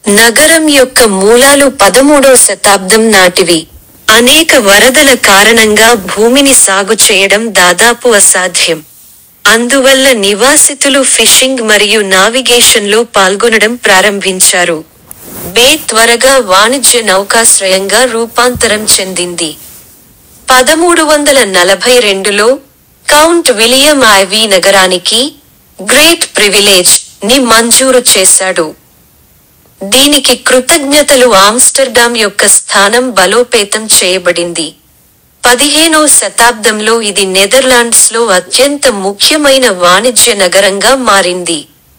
నగరం యొక్క మూలాలు పదమూడో శతాబ్దం నాటివి అనేక వరదల కారణంగా భూమిని సాగు చేయడం దాదాపు అసాధ్యం అందువల్ల నివాసితులు ఫిషింగ్ మరియు నావిగేషన్లో పాల్గొనడం ప్రారంభించారు బే త్వరగా వాణిజ్య నౌకాశ్రయంగా రూపాంతరం చెందింది పదమూడు వందల నలభై రెండులో కౌంట్ విలియం ఐవీ నగరానికి గ్రేట్ ప్రివిలేజ్ ని మంజూరు చేశాడు దీనికి కృతజ్ఞతలు ఆమ్స్టర్డామ్ యొక్క స్థానం బలోపేతం చేయబడింది పదిహేనో శతాబ్దంలో ఇది నెదర్లాండ్స్ లో అత్యంత ముఖ్యమైన వాణిజ్య నగరంగా మారింది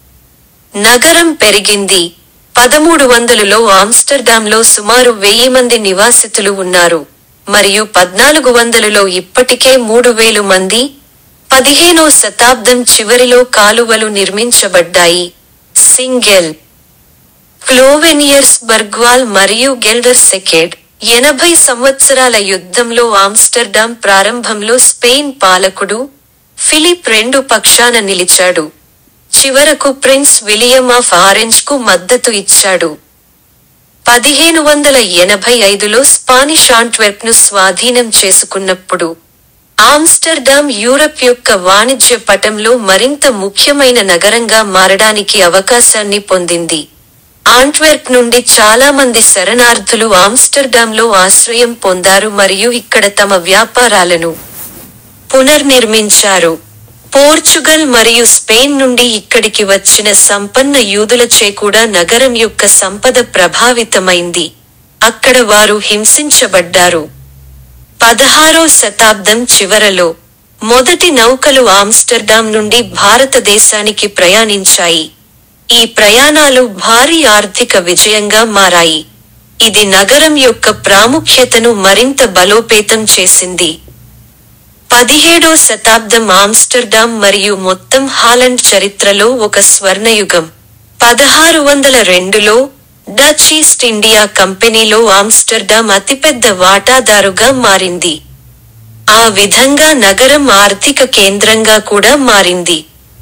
నగరం పెరిగింది పదమూడు వందలలో ఆమ్స్టర్డామ్లో సుమారు వెయ్యి మంది నివాసితులు ఉన్నారు మరియు పద్నాలుగు వందలలో ఇప్పటికే మూడు వేలు మంది పదిహేనో శతాబ్దం చివరిలో కాలువలు నిర్మించబడ్డాయి సింగెల్ క్లోవెనియర్స్ బర్గ్వాల్ మరియు గెల్డర్ సెకెడ్ ఎనభై సంవత్సరాల యుద్ధంలో ఆమ్స్టర్డామ్ ప్రారంభంలో స్పెయిన్ పాలకుడు ఫిలిప్ రెండు పక్షాన నిలిచాడు చివరకు ప్రిన్స్ విలియం ఆఫ్ ఆరెంజ్ కు మద్దతు ఇచ్చాడు పదిహేను వందల ఎనభై ఐదులో స్పానిష్ ఆంట్వెర్ప్ ను స్వాధీనం చేసుకున్నప్పుడు ఆమ్స్టర్డామ్ యూరప్ యొక్క వాణిజ్య పటంలో మరింత ముఖ్యమైన నగరంగా మారడానికి అవకాశాన్ని పొందింది ఆంట్వెర్ప్ నుండి చాలా మంది శరణార్థులు ఆమ్స్టర్డామ్లో ఆశ్రయం పొందారు మరియు ఇక్కడ తమ వ్యాపారాలను పునర్నిర్మించారు పోర్చుగల్ మరియు స్పెయిన్ నుండి ఇక్కడికి వచ్చిన సంపన్న యూదులచే కూడా నగరం యొక్క సంపద ప్రభావితమైంది అక్కడ వారు హింసించబడ్డారు పదహారో శతాబ్దం చివరలో మొదటి నౌకలు ఆమ్స్టర్డామ్ నుండి భారతదేశానికి ప్రయాణించాయి ఈ ప్రయాణాలు భారీ ఆర్థిక విజయంగా మారాయి ఇది నగరం యొక్క ప్రాముఖ్యతను మరింత బలోపేతం చేసింది పదిహేడో శతాబ్దం ఆమ్స్టర్డామ్ మరియు మొత్తం హాలండ్ చరిత్రలో ఒక స్వర్ణయుగం పదహారు వందల రెండులో డచ్ ఈస్ట్ ఇండియా కంపెనీలో ఆమ్స్టర్డామ్ అతిపెద్ద వాటాదారుగా మారింది ఆ విధంగా నగరం ఆర్థిక కేంద్రంగా కూడా మారింది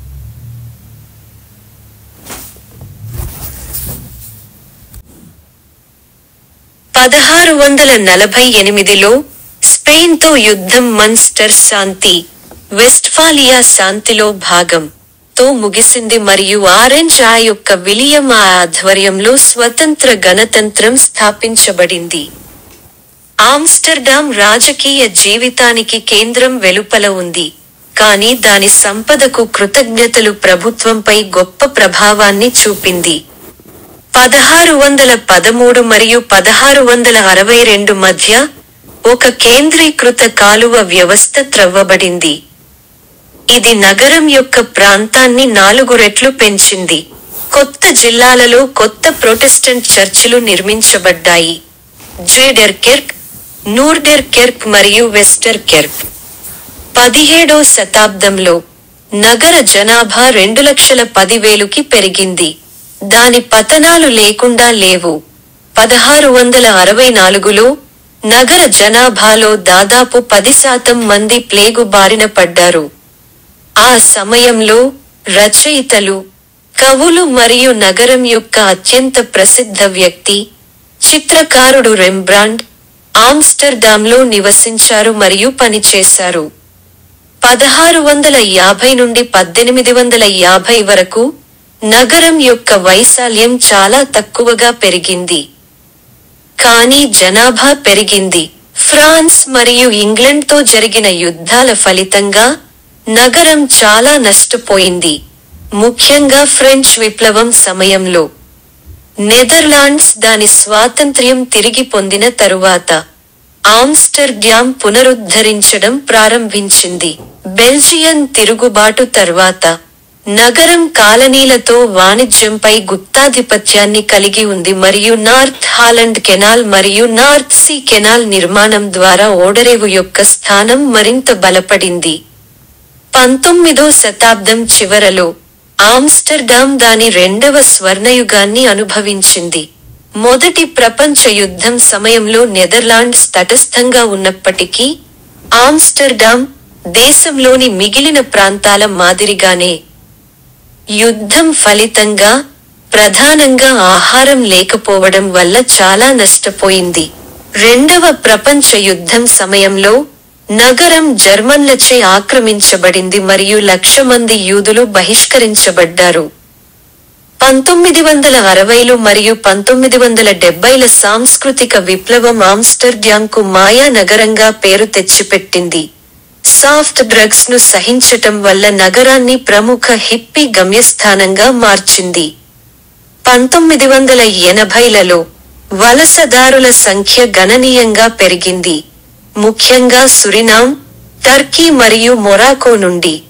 పదహారు వందల నలభై ఎనిమిదిలో స్పెయిన్తో యుద్ధం మన్స్టర్ శాంతి వెస్ట్ఫాలియా శాంతిలో భాగం తో ముగిసింది మరియు ఆరెంజ్ ఆ యొక్క విలియం ఆ ఆధ్వర్యంలో స్వతంత్ర గణతంత్రం స్థాపించబడింది ఆమ్స్టర్డామ్ రాజకీయ జీవితానికి కేంద్రం వెలుపల ఉంది కానీ దాని సంపదకు కృతజ్ఞతలు ప్రభుత్వంపై గొప్ప ప్రభావాన్ని చూపింది పదహారు వందల పదమూడు మరియు పదహారు వందల అరవై రెండు మధ్య ఒక కేంద్రీకృత కాలువ వ్యవస్థ త్రవ్వబడింది ఇది నగరం యొక్క ప్రాంతాన్ని నాలుగు రెట్లు పెంచింది కొత్త జిల్లాలలో కొత్త ప్రొటెస్టెంట్ చర్చిలు నిర్మించబడ్డాయి జేడెర్కెర్క్ నూర్డెర్కెర్క్ మరియు వెస్టర్కెర్క్ పదిహేడో శతాబ్దంలో నగర జనాభా రెండు లక్షల పదివేలుకి పెరిగింది దాని పతనాలు లేకుండా లేవు పదహారు వందల అరవై నాలుగులో నగర జనాభాలో దాదాపు పది శాతం మంది ప్లేగు బారిన పడ్డారు ఆ సమయంలో రచయితలు కవులు మరియు నగరం యొక్క అత్యంత ప్రసిద్ధ వ్యక్తి చిత్రకారుడు రెంబ్రాండ్ ఆమ్స్టర్డామ్లో నివసించారు మరియు పనిచేశారు పదహారు వందల యాభై నుండి పద్దెనిమిది వందల యాభై వరకు నగరం యొక్క వైశాల్యం చాలా తక్కువగా పెరిగింది కానీ జనాభా పెరిగింది ఫ్రాన్స్ మరియు ఇంగ్లండ్తో జరిగిన యుద్ధాల ఫలితంగా నగరం చాలా నష్టపోయింది ముఖ్యంగా ఫ్రెంచ్ విప్లవం సమయంలో నెదర్లాండ్స్ దాని స్వాతంత్ర్యం తిరిగి పొందిన తరువాత ఆమ్స్టర్డ్యామ్ పునరుద్ధరించడం ప్రారంభించింది బెల్జియన్ తిరుగుబాటు తర్వాత నగరం కాలనీలతో వాణిజ్యంపై గుప్తాధిపత్యాన్ని కలిగి ఉంది మరియు నార్త్ హాలండ్ కెనాల్ మరియు నార్త్ సీ కెనాల్ నిర్మాణం ద్వారా ఓడరేవు యొక్క స్థానం మరింత బలపడింది పంతొమ్మిదో శతాబ్దం చివరలో ఆమ్స్టర్డామ్ దాని రెండవ స్వర్ణయుగాన్ని అనుభవించింది మొదటి ప్రపంచ యుద్ధం సమయంలో నెదర్లాండ్స్ తటస్థంగా ఉన్నప్పటికీ ఆమ్స్టర్డామ్ దేశంలోని మిగిలిన ప్రాంతాల మాదిరిగానే యుద్ధం ఫలితంగా ప్రధానంగా ఆహారం లేకపోవడం వల్ల చాలా నష్టపోయింది రెండవ ప్రపంచ యుద్ధం సమయంలో నగరం జర్మన్లచే ఆక్రమించబడింది మరియు లక్ష మంది యూదులు బహిష్కరించబడ్డారు పంతొమ్మిది వందల అరవైలు మరియు పంతొమ్మిది వందల డెబ్బైల సాంస్కృతిక విప్లవం ఆమ్స్టర్డ్యాంకు మాయా నగరంగా పేరు తెచ్చిపెట్టింది సాఫ్ట్ డ్రగ్స్ ను సహించటం వల్ల నగరాన్ని ప్రముఖ హిప్పీ గమ్యస్థానంగా మార్చింది పంతొమ్మిది వందల ఎనభైలలో వలసదారుల సంఖ్య గణనీయంగా పెరిగింది ముఖ్యంగా సురినామ్ టర్కీ మరియు మొరాకో నుండి